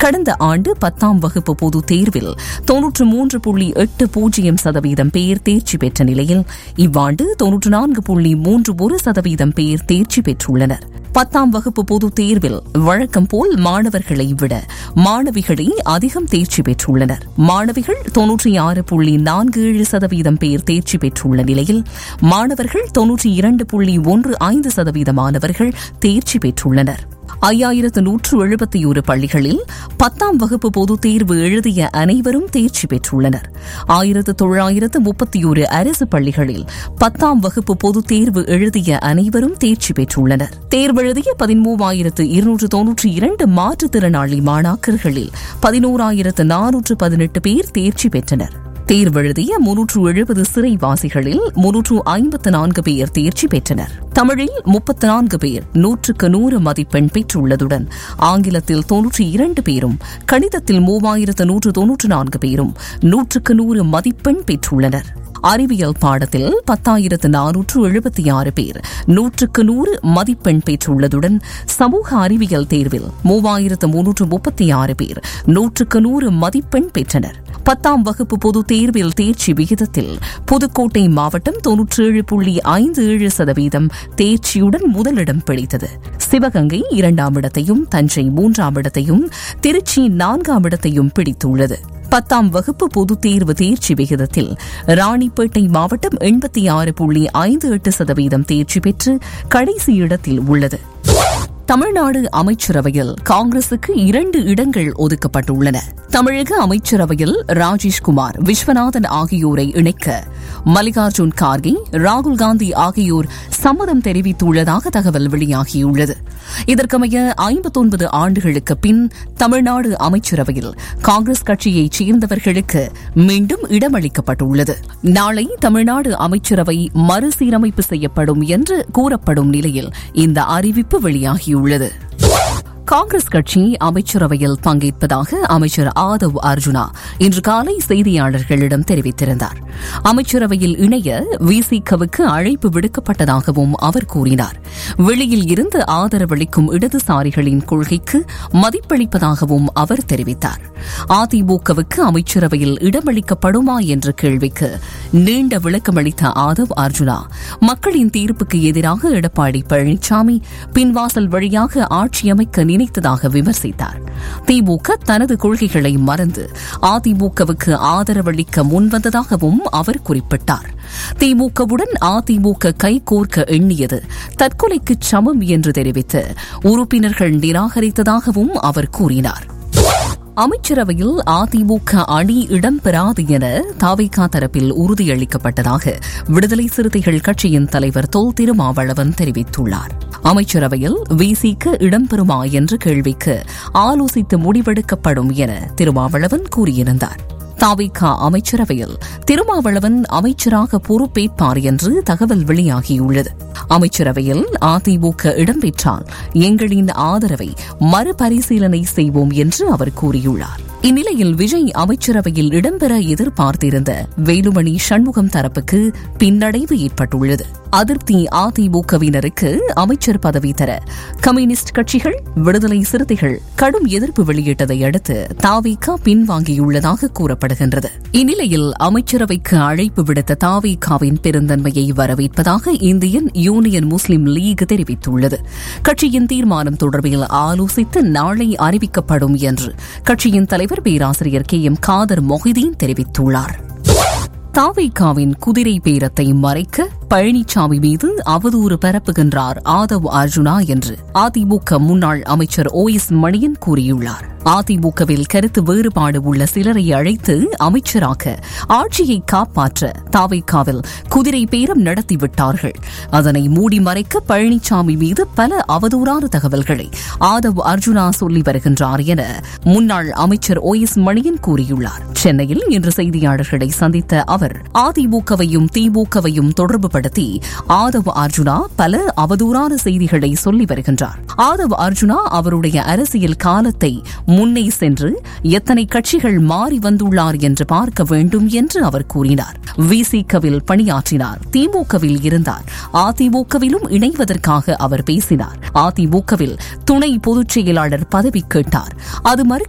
கடந்த ஆண்டு பத்தாம் வகுப்பு பொதுத் தேர்வில் தொன்னூற்று மூன்று புள்ளி எட்டு பூஜ்ஜியம் சதவீதம் பேர் தேர்ச்சி பெற்ற நிலையில் இவ்வாண்டு தொன்னூற்று நான்கு புள்ளி மூன்று ஒரு சதவீதம் பேர் தேர்ச்சி பெற்றுள்ளனர் பத்தாம் வகுப்பு பொதுத் தேர்வில் வழக்கம் போல் மாணவர்களை விட மாணவிகளே அதிகம் தேர்ச்சி பெற்றுள்ளனர் மாணவிகள் தொன்னூற்றி ஆறு புள்ளி நான்கு ஏழு சதவீதம் பேர் தேர்ச்சி பெற்றுள்ள நிலையில் மாணவர்கள் தொன்னூற்றி இரண்டு புள்ளி ஒன்று ஐந்து சதவீத மாணவர்கள் தேர்ச்சி பெற்றுள்ளனர் ஐயாயிரத்து நூற்று எழுபத்தி ஒரு பள்ளிகளில் பத்தாம் வகுப்பு பொதுத் தேர்வு எழுதிய அனைவரும் தேர்ச்சி பெற்றுள்ளனர் ஆயிரத்து தொள்ளாயிரத்து முப்பத்தி ஒரு அரசு பள்ளிகளில் பத்தாம் வகுப்பு பொதுத் தேர்வு எழுதிய அனைவரும் தேர்ச்சி பெற்றுள்ளனர் தேர்வெழுதிய பதிமூவாயிரத்து இருநூற்று தொன்னூற்றி இரண்டு மாற்றுத்திறனாளி மாணாக்கர்களில் பதினோராயிரத்து நானூற்று பதினெட்டு பேர் தேர்ச்சி பெற்றனர் தேர்வெழுதிய முன்னூற்று எழுபது சிறைவாசிகளில் முன்னூற்று ஐம்பத்து நான்கு பேர் தேர்ச்சி பெற்றனர் தமிழில் முப்பத்து நான்கு பேர் நூற்றுக்கு நூறு மதிப்பெண் பெற்றுள்ளதுடன் ஆங்கிலத்தில் தொன்னூற்றி இரண்டு பேரும் கணிதத்தில் மூவாயிரத்து நூற்று தொன்னூற்று நான்கு பேரும் நூற்றுக்கு நூறு மதிப்பெண் பெற்றுள்ளனர் அறிவியல் பாடத்தில் பத்தாயிரத்து நானூற்று எழுபத்தி ஆறு பேர் நூற்றுக்கு நூறு மதிப்பெண் பெற்றுள்ளதுடன் சமூக அறிவியல் தேர்வில் மூவாயிரத்து முன்னூற்று முப்பத்தி ஆறு பேர் நூற்றுக்கு நூறு மதிப்பெண் பெற்றனர் பத்தாம் வகுப்பு பொதுத் தேர்வில் தேர்ச்சி விகிதத்தில் புதுக்கோட்டை மாவட்டம் தொன்னூற்றேழு புள்ளி ஐந்து ஏழு சதவீதம் தேர்ச்சியுடன் முதலிடம் பிடித்தது சிவகங்கை இரண்டாம் இடத்தையும் தஞ்சை மூன்றாம் இடத்தையும் திருச்சி நான்காம் இடத்தையும் பிடித்துள்ளது பத்தாம் வகுப்பு பொதுத் தேர்வு தேர்ச்சி விகிதத்தில் ராணிப்பேட்டை மாவட்டம் எண்பத்தி ஆறு புள்ளி ஐந்து எட்டு சதவீதம் தேர்ச்சி பெற்று கடைசி இடத்தில் உள்ளது தமிழ்நாடு அமைச்சரவையில் காங்கிரசுக்கு இரண்டு இடங்கள் ஒதுக்கப்பட்டுள்ளன தமிழக அமைச்சரவையில் ராஜேஷ்குமார் விஸ்வநாதன் ஆகியோரை இணைக்க மல்லிகார்ஜுன் கார்கே ராகுல் காந்தி ஆகியோர் சம்மதம் தெரிவித்துள்ளதாக தகவல் வெளியாகியுள்ளது இதற்கமைய ஐம்பத்தொன்பது ஆண்டுகளுக்கு பின் தமிழ்நாடு அமைச்சரவையில் காங்கிரஸ் கட்சியைச் சேர்ந்தவர்களுக்கு மீண்டும் இடமளிக்கப்பட்டுள்ளது நாளை தமிழ்நாடு அமைச்சரவை மறுசீரமைப்பு செய்யப்படும் என்று கூறப்படும் நிலையில் இந்த அறிவிப்பு வெளியாகியுள்ளது காங்கிரஸ் கட்சி அமைச்சரவையில் பங்கேற்பதாக அமைச்சர் ஆதவ் அர்ஜுனா இன்று காலை செய்தியாளர்களிடம் தெரிவித்திருந்தார் அமைச்சரவையில் இணைய விசிகவுக்கு அழைப்பு விடுக்கப்பட்டதாகவும் அவர் கூறினார் வெளியில் இருந்து ஆதரவளிக்கும் இடதுசாரிகளின் கொள்கைக்கு மதிப்பளிப்பதாகவும் அவர் தெரிவித்தார் அதிமுகவுக்கு அமைச்சரவையில் இடமளிக்கப்படுமா என்ற கேள்விக்கு நீண்ட விளக்கமளித்த ஆதவ் அர்ஜுனா மக்களின் தீர்ப்புக்கு எதிராக எடப்பாடி பழனிசாமி பின்வாசல் வழியாக ஆட்சியமைக்க நினைத்ததாக விமர்சித்தார் திமுக தனது கொள்கைகளை மறந்து அதிமுகவுக்கு ஆதரவளிக்க முன்வந்ததாகவும் அவர் குறிப்பிட்டார் திமுகவுடன் அதிமுக கைகோர்க்க எண்ணியது தற்கொலைக்கு சமம் என்று தெரிவித்து உறுப்பினர்கள் நிராகரித்ததாகவும் அவர் கூறினார் அமைச்சரவையில் அதிமுக அணி இடம்பெறாது என தாவிகா தரப்பில் உறுதியளிக்கப்பட்டதாக விடுதலை சிறுத்தைகள் கட்சியின் தலைவர் தொல் திருமாவளவன் தெரிவித்துள்ளார் அமைச்சரவையில் விசிக்கு இடம்பெறுமா என்ற கேள்விக்கு ஆலோசித்து முடிவெடுக்கப்படும் என திருமாவளவன் கூறியிருந்தார் தாவிகா அமைச்சரவையில் திருமாவளவன் அமைச்சராக பொறுப்பேற்பார் என்று தகவல் வெளியாகியுள்ளது அமைச்சரவையில் அதிமுக இடம்பெற்றால் எங்களின் ஆதரவை மறுபரிசீலனை செய்வோம் என்று அவர் கூறியுள்ளார் இந்நிலையில் விஜய் அமைச்சரவையில் இடம்பெற எதிர்பார்த்திருந்த வேலுமணி சண்முகம் தரப்புக்கு பின்னடைவு ஏற்பட்டுள்ளது அதிருப்தி அதிமுகவினருக்கு அமைச்சர் பதவி தர கம்யூனிஸ்ட் கட்சிகள் விடுதலை சிறுத்தைகள் கடும் எதிர்ப்பு வெளியிட்டதை அடுத்து தாவிக பின்வாங்கியுள்ளதாக கூறப்படுகின்றது இந்நிலையில் அமைச்சரவைக்கு அழைப்பு விடுத்த தாவிகாவின் பெருந்தன்மையை வரவேற்பதாக இந்தியன் யூனியன் முஸ்லீம் லீக் தெரிவித்துள்ளது கட்சியின் தீர்மானம் தொடர்பில் ஆலோசித்து நாளை அறிவிக்கப்படும் என்று கட்சியின் தலைவர் பேராசிரியர் கே எம் காதர் மொஹிதீன் தெரிவித்துள்ளார் தாவைக்காவின் குதிரை பேரத்தை மறைக்க பழனிசாமி மீது அவதூறு பரப்புகின்றார் ஆதவ் அர்ஜுனா என்று அதிமுக முன்னாள் அமைச்சர் ஓ எஸ் மணியன் கூறியுள்ளார் அதிமுகவில் கருத்து வேறுபாடு உள்ள சிலரை அழைத்து அமைச்சராக ஆட்சியை காப்பாற்ற தாவைக்காவில் குதிரை பேரம் நடத்திவிட்டார்கள் அதனை மூடி மறைக்க பழனிசாமி மீது பல அவதூறான தகவல்களை ஆதவ் அர்ஜுனா சொல்லி வருகின்றார் என முன்னாள் அமைச்சர் ஓ எஸ் மணியன் கூறியுள்ளார் சென்னையில் இன்று செய்தியாளர்களை சந்தித்த அவர் அதிமுகவையும் திமுகவையும் தொடர்புபடுத்தி ஆதவ் அர்ஜுனா பல அவதூறான செய்திகளை சொல்லி வருகின்றார் ஆதவ் அர்ஜுனா அவருடைய அரசியல் காலத்தை முன்னே சென்று எத்தனை கட்சிகள் மாறி வந்துள்ளார் என்று பார்க்க வேண்டும் என்று அவர் கூறினார் விசிகவில் பணியாற்றினார் திமுகவில் இருந்தார் அதிமுகவிலும் இணைவதற்காக அவர் பேசினார் அதிமுகவில் துணை பொதுச் செயலாளர் பதவி கேட்டார் அது மறுக்க